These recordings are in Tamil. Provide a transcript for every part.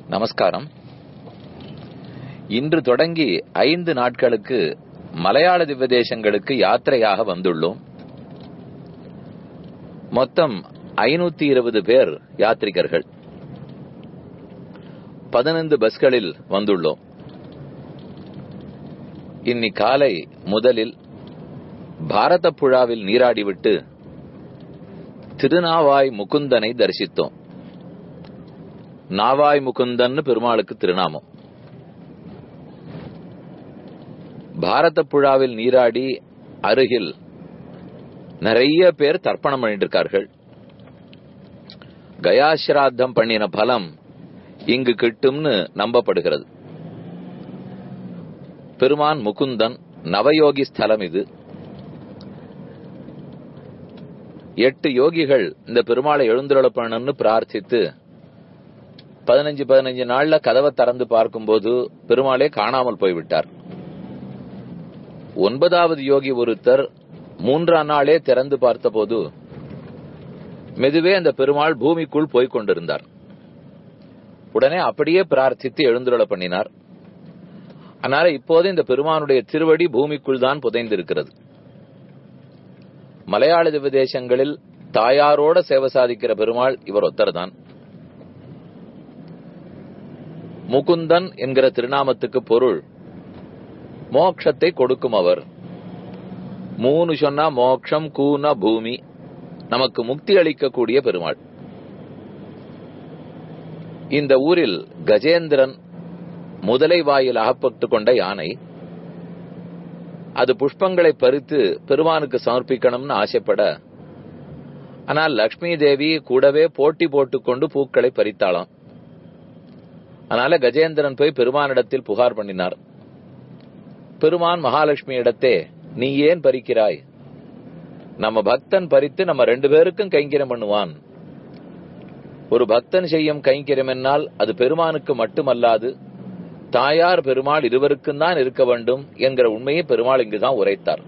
நமஸ்காரம் இன்று தொடங்கி ஐந்து நாட்களுக்கு மலையாள திவ்ய தேசங்களுக்கு யாத்திரையாக வந்துள்ளோம் மொத்தம் ஐநூத்தி இருபது பேர் யாத்ரிகர்கள் பதினைந்து பஸ்களில் வந்துள்ளோம் இன்னி காலை முதலில் பாரத புழாவில் நீராடிவிட்டு திருநாவாய் முகுந்தனை தரிசித்தோம் நாவாய் முகுந்தன் பெருமாளுக்கு திருநாமம் பாரத புழாவில் நீராடி அருகில் நிறைய பேர் தர்ப்பணம் பண்ணிட்டு இருக்கார்கள் கயாசிராத்தம் பண்ணின பலம் இங்கு கிட்டும்னு நம்பப்படுகிறது பெருமான் முகுந்தன் நவயோகி ஸ்தலம் இது எட்டு யோகிகள் இந்த பெருமாளை எழுந்துருளப்பணும்னு பிரார்த்தித்து பதினஞ்சு பதினஞ்சு நாள்ல கதவை திறந்து பார்க்கும்போது பெருமாளே காணாமல் போய்விட்டார் ஒன்பதாவது யோகி ஒருத்தர் மூன்றாம் நாளே திறந்து பார்த்தபோது மெதுவே அந்த பெருமாள் பூமிக்குள் போய்க் கொண்டிருந்தார் உடனே அப்படியே பிரார்த்தித்து எழுந்துருள பண்ணினார் அதனால இப்போது இந்த பெருமானுடைய திருவடி பூமிக்குள் தான் புதைந்திருக்கிறது மலையாள திவ்ய தேசங்களில் தாயாரோட சேவை சாதிக்கிற பெருமாள் இவர் ஒத்தர் தான் முகுந்தன் என்கிற திருநாமத்துக்கு பொருள் மோக்ஷத்தை கொடுக்கும் அவர் மூணு சொன்னா மோக்ஷம் கூன பூமி நமக்கு முக்தி அளிக்கக்கூடிய பெருமாள் இந்த ஊரில் கஜேந்திரன் முதலை வாயில் அகப்பட்டு கொண்ட யானை அது புஷ்பங்களை பறித்து பெருமானுக்கு சமர்ப்பிக்கணும்னு ஆசைப்பட ஆனால் லக்ஷ்மி தேவி கூடவே போட்டி போட்டுக்கொண்டு பூக்களை பறித்தாளாம் அதனால கஜேந்திரன் போய் பெருமானிடத்தில் புகார் பண்ணினார் பெருமான் மகாலட்சுமி இடத்தே நீ ஏன் பறிக்கிறாய் நம்ம பக்தன் பறித்து நம்ம ரெண்டு பேருக்கும் கைங்கரியம் பண்ணுவான் ஒரு பக்தன் செய்யும் கைங்கரியம் என்னால் அது பெருமானுக்கு மட்டுமல்லாது தாயார் பெருமாள் இருவருக்கும் தான் இருக்க வேண்டும் என்கிற உண்மையை பெருமாள் இங்குதான் உரைத்தார்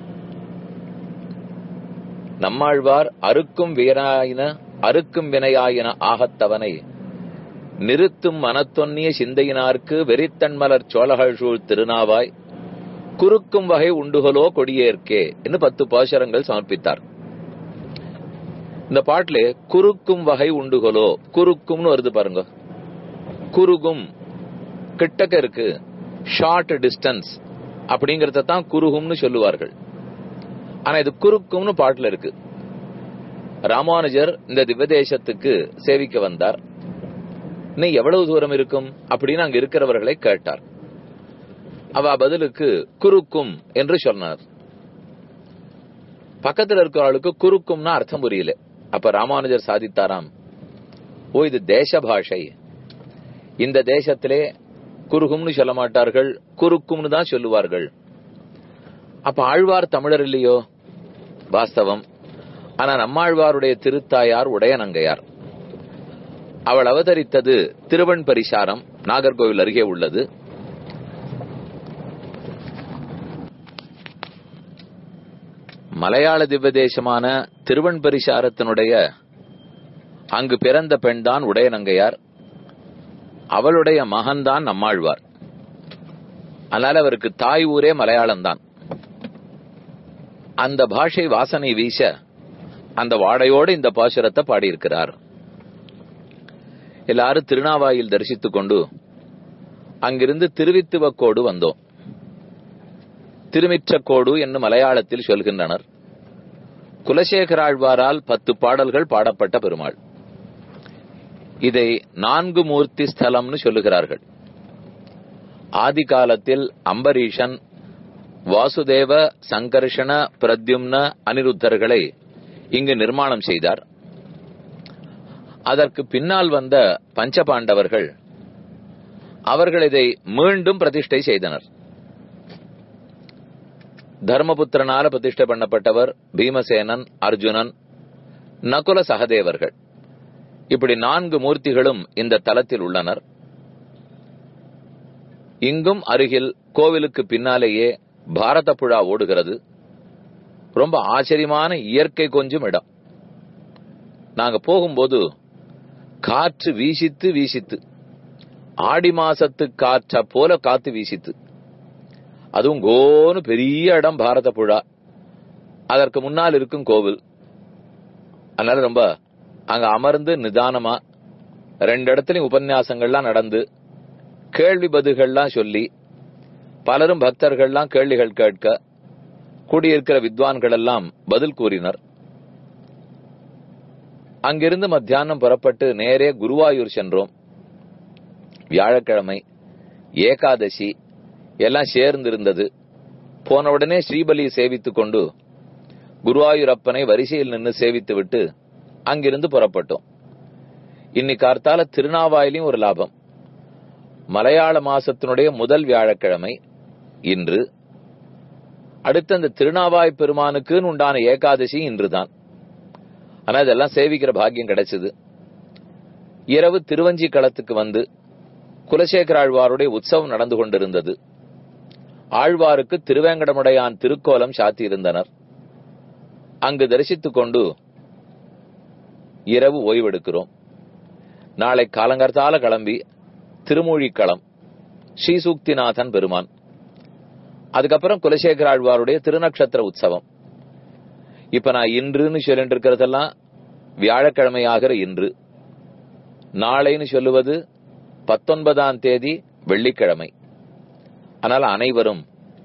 நம்மாழ்வார் அறுக்கும் வீராயின அறுக்கும் வினையாயின ஆகத்தவனை நிறுத்தும் மனத்தொன்னிய சிந்தையினார்க்கு வெறித்தன்மலர் சோழகள் சூழ் திருநாவாய் குறுக்கும் வகை உண்டுகளோ கொடியேற்கே என்று பத்து பாசுரங்கள் சமர்ப்பித்தார் இந்த பாட்டுல குறுக்கும் வகை உண்டுகளோ குறுக்கும்னு வருது பாருங்க குறுகும் கிட்டக்க இருக்கு ஷார்ட் டிஸ்டன்ஸ் அப்படிங்கறத தான் குறுகும்னு சொல்லுவார்கள் ஆனா இது குறுக்கும்னு பாட்டுல இருக்கு ராமானுஜர் இந்த திவ்யதேசத்துக்கு சேவிக்க வந்தார் இன்னும் எவ்வளவு தூரம் இருக்கும் அப்படின்னு அங்க இருக்கிறவர்களை கேட்டார் அவ பதிலுக்கு குறுக்கும் என்று சொன்னார் பக்கத்துல இருக்கிறவளுக்கு குறுக்கும்னா அர்த்தம் புரியல அப்ப ராமானுஜர் சாதித்தாராம் ஓ இது தேச பாஷை இந்த தேசத்திலே குறுகும்னு சொல்ல மாட்டார்கள் குறுக்கும்னு தான் சொல்லுவார்கள் அப்ப ஆழ்வார் தமிழர் இல்லையோ வாஸ்தவம் ஆனா நம்மாழ்வாருடைய திருத்தாயார் உடையநங்கையார் அவள் அவதரித்தது திருவன் பரிசாரம் நாகர்கோவில் அருகே உள்ளது மலையாள திவ்ய தேசமான திருவன் பரிசாரத்தினுடைய அங்கு பிறந்த பெண்தான் உடையநங்கையார் அவளுடைய மகன்தான் நம்மாழ்வார் அதனால அவருக்கு தாய் ஊரே மலையாளம்தான் அந்த பாஷை வாசனை வீச அந்த வாடையோடு இந்த பாசுரத்தை பாடியிருக்கிறார் எல்லாரும் திருநாவாயில் தரிசித்துக் கொண்டு அங்கிருந்து திருவித்துவக்கோடு வந்தோம் திருமிற்றக்கோடு என்று மலையாளத்தில் சொல்கின்றனர் குலசேகராழ்வாரால் பத்து பாடல்கள் பாடப்பட்ட பெருமாள் இதை நான்கு மூர்த்தி ஸ்தலம்னு சொல்லுகிறார்கள் ஆதி காலத்தில் அம்பரீஷன் வாசுதேவ சங்கர்ஷண பிரத்யும்ன அனிருத்தர்களை இங்கு நிர்மாணம் செய்தார் அதற்கு பின்னால் வந்த பஞ்சபாண்டவர்கள் அவர்கள் இதை மீண்டும் பிரதிஷ்டை செய்தனர் தர்மபுத்திரனால பிரதிஷ்டை பண்ணப்பட்டவர் பீமசேனன் அர்ஜுனன் நகுல சகதேவர்கள் இப்படி நான்கு மூர்த்திகளும் இந்த தலத்தில் உள்ளனர் இங்கும் அருகில் கோவிலுக்கு பின்னாலேயே பாரத புழா ஓடுகிறது ரொம்ப ஆச்சரியமான இயற்கை கொஞ்சம் இடம் நாங்க போகும்போது காற்று வீசித்து வீசித்து ஆடி மாசத்து காற்ற போல காத்து வீசித்து அதுவும் கோன்னு பெரிய இடம் பாரத புழா அதற்கு முன்னால் இருக்கும் கோவில் அதனால ரொம்ப அங்க அமர்ந்து நிதானமா ரெண்டு இடத்துலயும் உபன்யாசங்கள்லாம் நடந்து கேள்வி பதில்கள்லாம் சொல்லி பலரும் பக்தர்கள்லாம் கேள்விகள் கேட்க கூடியிருக்கிற வித்வான்கள் எல்லாம் பதில் கூறினர் அங்கிருந்து மத்தியானம் புறப்பட்டு நேரே குருவாயூர் சென்றோம் வியாழக்கிழமை ஏகாதசி எல்லாம் சேர்ந்து இருந்தது போன உடனே ஸ்ரீபலி சேவித்துக் கொண்டு குருவாயூரப்பனை வரிசையில் நின்று சேவித்து விட்டு அங்கிருந்து புறப்பட்டோம் இன்னைக்கு கார்த்தால திருநாவாயிலையும் ஒரு லாபம் மலையாள மாசத்தினுடைய முதல் வியாழக்கிழமை இன்று அடுத்து அந்த திருநாவாய் பெருமானுக்குன்னு உண்டான ஏகாதசி இன்றுதான் ஆனா இதெல்லாம் சேவிக்கிற பாக்கியம் கிடைச்சது இரவு திருவஞ்சி களத்துக்கு வந்து குலசேகர ஆழ்வாருடைய உற்சவம் நடந்து கொண்டிருந்தது ஆழ்வாருக்கு திருவேங்கடமுடையான் திருக்கோலம் சாத்தியிருந்தனர் அங்கு தரிசித்துக் கொண்டு இரவு ஓய்வெடுக்கிறோம் நாளை காலங்கர்த்தால கிளம்பி திருமூழிக்களம் ஸ்ரீசூக்திநாதன் பெருமான் அதுக்கப்புறம் குலசேகர ஆழ்வாருடைய திருநக்ஷத்திர உற்சவம் இப்ப நான் இன்றுன்னு சொல்லிட்டு இருக்கிறதெல்லாம் வியாழக்கிழமையாகிற இன்று நாளைன்னு சொல்லுவது பத்தொன்பதாம் தேதி வெள்ளிக்கிழமை ஆனால் அனைவரும்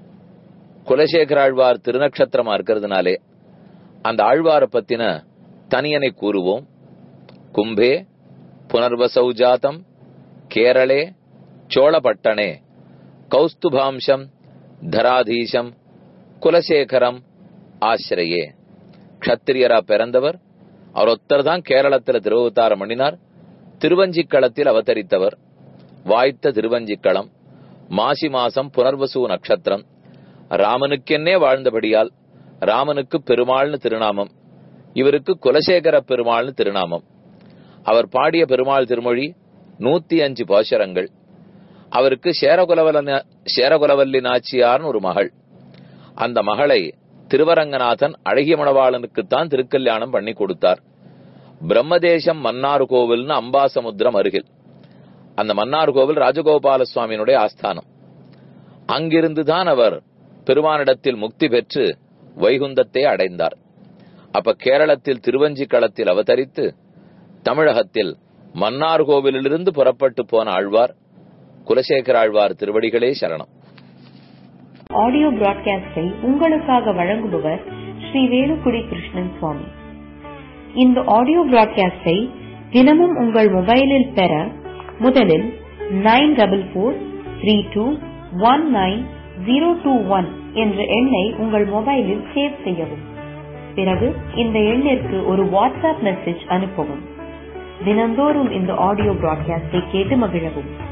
குலசேகர ஆழ்வார் திருநக்ஷத்திரமா இருக்கிறதுனாலே அந்த ஆழ்வாரை பத்தின தனியனை கூறுவோம் கும்பே புனர்வசௌ ஜாதம் கேரளே சோழபட்டணே கௌஸ்துபாம்சம் தராதீசம் குலசேகரம் ஆசிரியே க்ஷத்திரியரா பிறந்தவர் அவர் ஒத்தர் தான் கேரளத்தில் திருவத்தாரம் பண்ணினார் திருவஞ்சிக்களத்தில் அவதரித்தவர் வாய்த்த திருவஞ்சிக்களம் மாசி மாசம் புனர்வசு நட்சத்திரம் ராமனுக்கென்னே வாழ்ந்தபடியால் ராமனுக்கு பெருமாள்னு திருநாமம் இவருக்கு குலசேகர பெருமாள்னு திருநாமம் அவர் பாடிய பெருமாள் திருமொழி நூத்தி அஞ்சு பாசுரங்கள் அவருக்கு சேரகுலவல்ல சேரகுலவல்லி நாச்சியார்னு ஒரு மகள் அந்த மகளை திருவரங்கநாதன் அழகிய மணவாளனுக்குத்தான் திருக்கல்யாணம் பண்ணி கொடுத்தார் பிரம்மதேசம் மன்னார் கோவில்னு அம்பாசமுத்திரம் அருகில் அந்த மன்னார் கோவில் ராஜகோபால சுவாமியினுடைய ஆஸ்தானம் அங்கிருந்துதான் அவர் பெருமானிடத்தில் முக்தி பெற்று வைகுந்தத்தை அடைந்தார் அப்ப கேரளத்தில் திருவஞ்சி களத்தில் அவதரித்து தமிழகத்தில் மன்னார் கோவிலிலிருந்து புறப்பட்டு போன ஆழ்வார் குலசேகர ஆழ்வார் திருவடிகளே சரணம் ஆடியோ பிராட்காஸ்டை உங்களுக்காக வழங்குபவர் ஸ்ரீ வேலுக்குடி கிருஷ்ணன் சுவாமி இந்த ஆடியோ பிராட்காஸ்டை தினமும் உங்கள் மொபைலில் பெற முதலில் nine double four three two one nine zero two one என்ற எண்ணை உங்கள் மொபைலில் சேவ் செய்யவும் பிறகு இந்த எண்ணிற்கு ஒரு வாட்ஸ்அப் மெசேஜ் அனுப்பவும் தினந்தோறும் இந்த ஆடியோ பிராட்காஸ்டை கேட்டு மகிழவும்